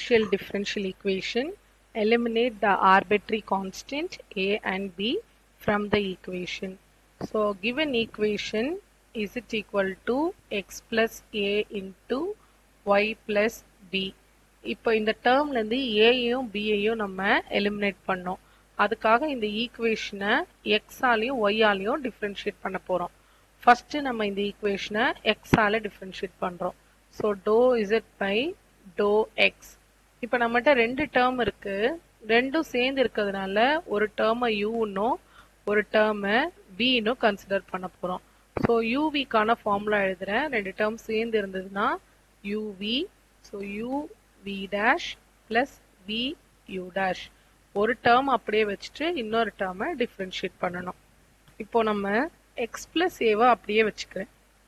partial differential equation, eliminate the arbitrary constant a and b from the equation. So given equation is it equal to x plus a into y plus b. இப்போ இந்த டேர்ம்ல இருந்து ஏயும் பியையும் நம்ம eliminate பண்ணோம் அதுக்காக இந்த ஈக்குவேஷனை எக்ஸாலையும் ஒய்யாலையும் differentiate பண்ண போறோம் ஃபர்ஸ்ட் நம்ம இந்த ஈக்குவேஷனை எக்ஸால டிஃப்ரென்ஷியேட் பண்றோம் so do Z by do X இப்போ நம்மகிட்ட ரெண்டு டேர்ம் இருக்கு ரெண்டும் சேர்ந்து இருக்கிறதுனால ஒரு டேர்மை யூன்னும் ஒரு டேர்மை பின்னும் கன்சிடர் பண்ண போறோம் ஸோ யூவிக்கான ஃபார்முலா எழுதுறேன் ரெண்டு டேர்ம் சேர்ந்து இருந்ததுன்னா UV so U V dash plus V U dash ஒரு டேர்ம் அப்படியே வச்சுட்டு இன்னொரு டேர்மை டிஃப்ரென்ஷியேட் பண்ணணும் இப்போ நம்ம எக்ஸ் பிளஸ் ஏவை அப்படியே வச்சுக்கிறேன்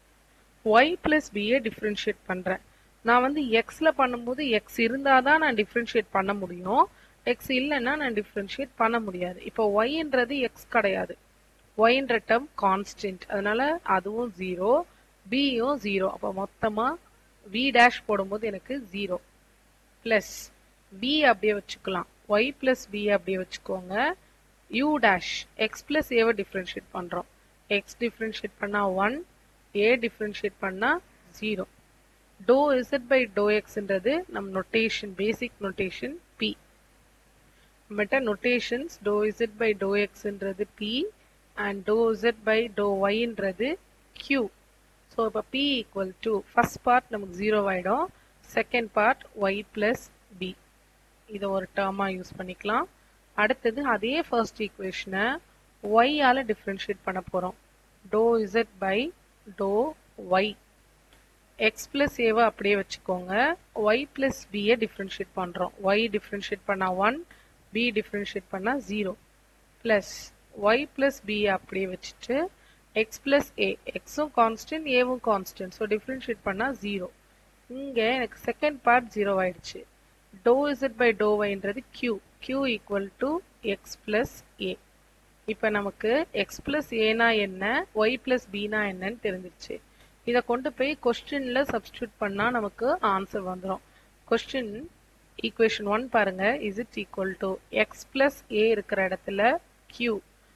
ஒய் பிளஸ் பியை டிஃப்ரென்ஷியேட் பண்ணுறேன் நான் வந்து எக்ஸில் பண்ணும்போது எக்ஸ் இருந்தால் தான் நான் டிஃப்ரென்ஷியேட் பண்ண முடியும் எக்ஸ் இல்லைன்னா நான் டிஃப்ரென்ஷியேட் பண்ண முடியாது இப்போ ஒய்ன்றது எக்ஸ் கிடையாது ஒய்ன்ற டேர்ம் கான்ஸ்டன்ட் அதனால அதுவும் ஜீரோ பியும் ஜீரோ அப்போ மொத்தமாக வி டேஷ் போடும்போது எனக்கு ஜீரோ ப்ளஸ் பி அப்படியே வச்சுக்கலாம் ஒய் ப்ளஸ் பி அப்படியே வச்சுக்கோங்க யூ டேஷ் எக்ஸ் ப்ளஸ் ஏவை டிஃப்ரென்ஷியேட் பண்ணுறோம் எக்ஸ் டிஃப்ரென்ஷியேட் பண்ணால் ஒன் ஏ டிஃப்ரென்ஷியேட் பண்ணால் zero dow Z by dow எக்ஸ்ன்றது நம்ம நொட்டேஷன் பேசிக் நொட்டேஷன் பி நம்மகிட்ட notations dow Z by dow எக்ஸ்ன்றது P and dow Z by dow ஒய்ன்றது கியூ ஸோ இப்போ P equal to first part நமக்கு zero ஆகிடும் second part Y plus B இதை ஒரு டேர்மாக யூஸ் பண்ணிக்கலாம் அடுத்தது அதே ஃபர்ஸ்ட் ஈக்குவேஷனை ஒய்யால் டிஃப்ரென்ஷியேட் பண்ண போகிறோம் dow Z by dow Y X plus ஏவை அப்படியே வச்சுக்கோங்க ஒய் பிளஸ் பியை டிஃப்ரென்ஷியேட் பண்ணுறோம் ஒய் டிஃப்ரென்ஷியேட் பண்ணால் ஒன் பி டிஃப்ரென்ஷியேட் பண்ணால் ஜீரோ ப்ளஸ் ஒய் பிளஸ் பியை அப்படியே வச்சுட்டு எக்ஸ் பிளஸ் ஏ எக்ஸும் கான்ஸ்டன்ட் ஏவும் கான்ஸ்டன்ட் ஸோ டிஃப்ரென்ஷியேட் பண்ணால் ஜீரோ இங்கே எனக்கு செகண்ட் பார்ட் ஜீரோ ஆயிடுச்சு டோ இசட் பை டோ ஒய்ன்றது Q Q equal to X plus A இப்போ நமக்கு எக்ஸ் பிளஸ் ஏனா என்ன ஒய் பிளஸ் பினா என்னன்னு தெரிஞ்சிருச்சு இதை கொண்டு போய் கொஸ்டினில் சப்ஸ்டியூட் பண்ணால் நமக்கு ஆன்சர் வந்துடும் கொஸ்டின் ஈக்குவேஷன் ஒன் பாருங்க is it equal to X plus A இருக்கிற இடத்துல கியூ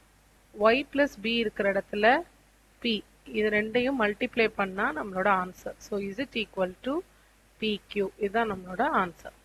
ஒய் பிளஸ் பி இருக்கிற இடத்துல பி இது ரெண்டையும் மல்டிப்ளை பண்ணால் நம்மளோட answer so is it equal to P Q இதுதான் நம்மளோட ஆன்சர்